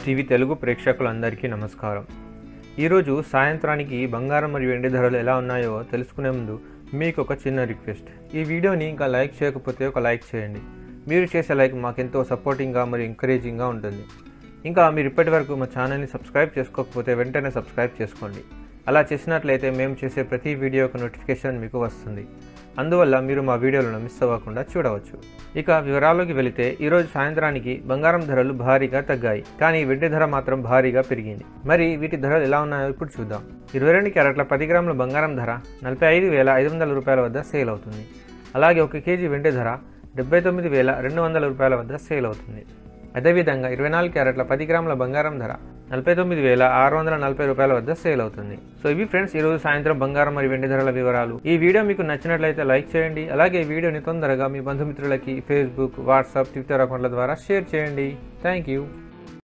TV Telugu ప్రేక్షకులందరికీ నమస్కారం ఈరోజు సాయంత్రానికి బంగారం మరియు వెండి ధరలు ఎలా ఉన్నాయో తెలుసుకునే ముందు మీకు ఒక చిన్న రిక్వెస్ట్ ఈ వీడియోని ఇంకా లైక్ చేయకపోతే ఒక లైక్ చేయండి మీరు చేసే లైక్ మాకెంతో సపోర్టింగ్గా మరియు ఎంకరేజింగ్గా ఉంటుంది ఇంకా మీరు ఇప్పటి వరకు మా ఛానల్ని సబ్స్క్రైబ్ చేసుకోకపోతే వెంటనే సబ్స్క్రైబ్ చేసుకోండి అలా చేసినట్లయితే మేము చేసే ప్రతి వీడియోకు నోటిఫికేషన్ మీకు వస్తుంది అందువల్ల మీరు మా వీడియోలను మిస్ అవ్వకుండా చూడవచ్చు ఇక వివరాల్లోకి వెళితే ఈరోజు సాయంత్రానికి బంగారం ధరలు భారీగా తగ్గాయి కానీ వెండి ధర మాత్రం భారీగా పెరిగింది మరి వీటి ధరలు ఎలా ఉన్నాయో ఇప్పుడు చూద్దాం ఇరవై రెండు క్యారెట్ల పది గ్రాముల బంగారం ధర నలభై ఐదు వేల ఐదు వందల రూపాయల వద్ద సేల్ అవుతుంది అలాగే ఒక కేజీ వెండి ధర డెబ్బై తొమ్మిది వేల రెండు వందల రూపాయల వద్ద సేల్ అవుతుంది అదేవిధంగా ఇరవై నాలుగు క్యారెట్ల పది గ్రాముల బంగారం ధర నలభై తొమ్మిది వేల ఆరు వందల నలభై రూపాయల వద్ద సేల్ అవుతుంది సో ఇవి ఫ్రెండ్స్ ఈరోజు సాయంత్రం బంగారం మరియు వెండి ధరల వివరాలు ఈ వీడియో మీకు నచ్చినట్లయితే లైక్ చేయండి అలాగే ఈ వీడియోని తొందరగా మీ బంధుమిత్రులకి ఫేస్బుక్ వాట్సాప్ ట్విట్టర్ అకౌంట్ల ద్వారా షేర్ చేయండి థ్యాంక్ యూ